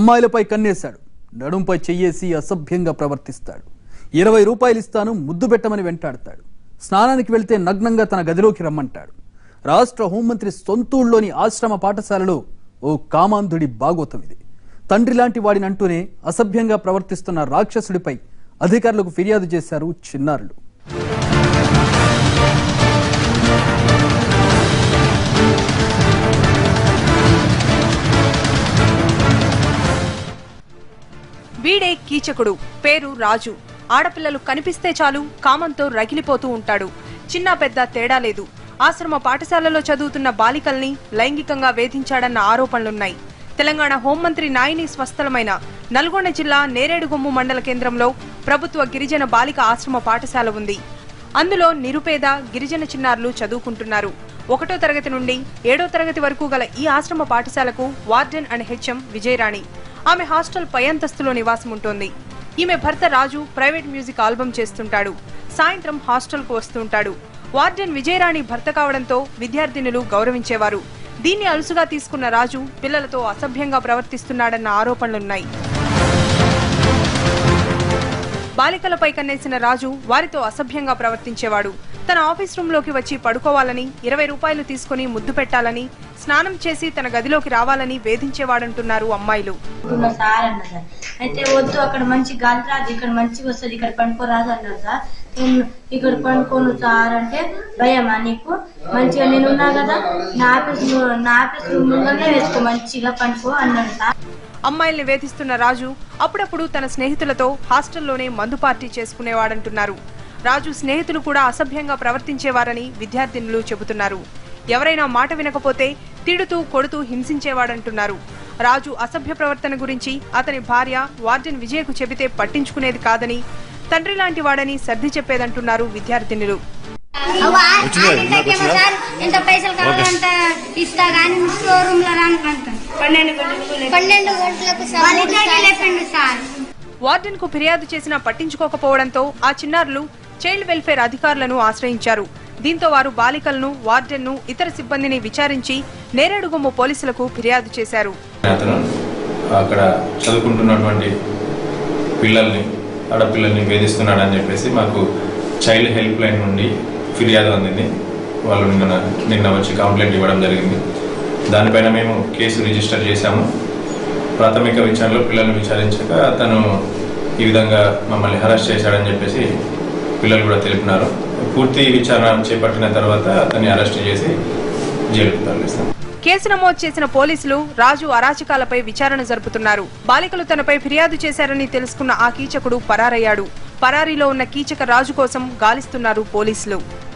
అమ్మాయిలపై కన్నేశాడు నడుంపై చెయ్యేసి అసభ్యంగా ప్రవర్తిస్తాడు ఇరవై రూపాయలు ఇస్తాను ముద్దు పెట్టమని వెంటాడతాడు స్నానానికి వెళ్తే నగ్నంగా తన గదిలోకి రమ్మంటాడు రాష్ట్ర హోంమంత్రి సొంతూళ్ళలోని ఆశ్రమ పాఠశాలలో ఓ కామాంధుడి బాగోతం ఇది తండ్రి లాంటి వాడిని అంటూనే అసభ్యంగా ప్రవర్తిస్తున్న రాక్షసుడిపై అధికారులకు ఫిర్యాదు చేశారు చిన్నారులు వీడే కీచకుడు పేరు రాజు ఆడపిల్లలు కనిపిస్తే చాలు కామంతో రగిలిపోతూ ఉంటాడు చిన్న పెద్ద తేడా లేదు ఆశ్రమ పాఠశాలలో చదువుతున్న బాలికల్ని లైంగికంగా వేధించాడన్న ఆరోపణలున్నాయి తెలంగాణ హోంమంత్రి నాయిని స్వస్థలమైన నల్గొండ జిల్లా నేరేడుగొమ్ము మండల కేంద్రంలో ప్రభుత్వ గిరిజన బాలిక ఆశ్రమ పాఠశాల ఉంది అందులో నిరుపేద గిరిజన చిన్నారులు చదువుకుంటున్నారు ఒకటో తరగతి నుండి ఏడో తరగతి వరకు గల ఈ ఆశ్రమ పాఠశాలకు వార్డెన్ అండ్ హెచ్ఎం విజయరాణి ఆమె హాస్టల్ పై అంతస్తులో నివాసం ఉంటోంది ఈమె భర్త రాజు ప్రైవేట్ మ్యూజిక్ ఆల్బమ్ చేస్తుంటాడు సాయంత్రం హాస్టల్ కు వస్తుంటాడు వార్డెన్ విజయరాణి భర్త కావడంతో విద్యార్థినులు గౌరవించేవారు దీన్ని అలుసుగా తీసుకున్న రాజు పిల్లలతో అసభ్యంగా ప్రవర్తిస్తున్నాడన్న ఆరోపణలున్నాయి బాలికలపై కన్నేసిన రాజు వారితో అసభ్యంగా ప్రవర్తించేవాడు తన ఆఫీస్ రూమ్ లోకి వచ్చి పడుకోవాలని ఇరవై రూపాయలు తీసుకుని ముద్దు పెట్టాలని స్నానం చేసి తన గదిలోకి రావాలని వేధించేవాడంటున్నారు అమ్మాయిలు ఉన్న సార్ అన్న సార్ అయితే వద్దు అక్కడ మంచి గాలి రాదు ఇక్కడ మంచిగా వస్తుంది ఇక్కడ పండుకోరాదు అన్నారు సార్ నేను ఇక్కడ పండుకోను సార్ అంటే భయమా నీకు మంచిగా నేను ఉన్నా కదా నా ఆఫీస్ ను- నా ఆఫీస్ రూమ్ ముందరనే వేసుకో మంచిగా పండుకో అన్నాడు సార్ అమ్మాయిల్ని వేధిస్తున్న రాజు అప్పుడప్పుడు తన స్నేహితులతో హాస్టల్లోనే మందు పార్టీ చేసుకునేవాడంటున్నారు రాజు స్నేహితులు కూడా అసభ్యంగా ప్రవర్తించేవారని విద్యార్థినులు చెబుతున్నారు ఎవరైనా మాట వినకపోతే తిడుతూ కొడుతూ హింసించేవాడంటున్నారు రాజు అసభ్య ప్రవర్తన గురించి అతని భార్య వార్డెన్ విజయకు చెబితే పట్టించుకునేది కాదని తండ్రి లాంటి వాడని సర్ది చెప్పేదంటున్నారు విద్యార్థినులు ఆడింటకేమో సార్ ఎంత పైసలు కావాలంత ఇస్తా కానీ స్టోర్ రూమ్ లో రానుకుంటాను పన్నెండు గంటలకు పన్నెండు గంటలకు లేపండి సార్ వార్డెన్ కు ఫిర్యాదు చేసినా పట్టించుకోకపోవడంతో ఆ చిన్నారులు చైల్డ్ వెల్ఫేర్ అధికారులను ఆశ్రయించారు దీంతో వారు బాలికలను వార్డెన్ను ఇతర సిబ్బందిని విచారించి నేరేడుగొమ్ము పోలీసులకు ఫిర్యాదు చేశారు అతను అక్కడ చదువుకుంటున్నటువంటి పిల్లల్ని ఆడపిల్లల్ని వేధిస్తున్నాడని చెప్పేసి మాకు చైల్డ్ హెల్ప్ లైన్ నుండి ఫిర్యాదు అందింది వాళ్ళు నిన్న నిన్న వచ్చి కంప్లైంట్ ఇవ్వడం జరిగింది దానిపైన మేము కేసు రిజిస్టర్ చేశాము ప్రాథమిక విచారణలో పిల్లల్ని విచారించాక అతను ఈ విధంగా మమ్మల్ని హరాస్ చేశాడని చెప్పేసి పిల్లలు కూడా తెలిపినారు పూర్తి విచారణ చేపట్టిన తర్వాత అతన్ని అరెస్ట్ చేసి జైలుకు తరలిస్తాం కేసు నమోదు చేసిన పోలీసులు రాజు అరాచకాలపై విచారణ జరుపుతున్నారు బాలికలు తనపై ఫిర్యాదు చేశారని తెలుసుకున్న ఆ కీచకుడు పరారయ్యాడు పరారీలో ఉన్న కీచక రాజు కోసం గాలిస్తున్నారు పోలీసులు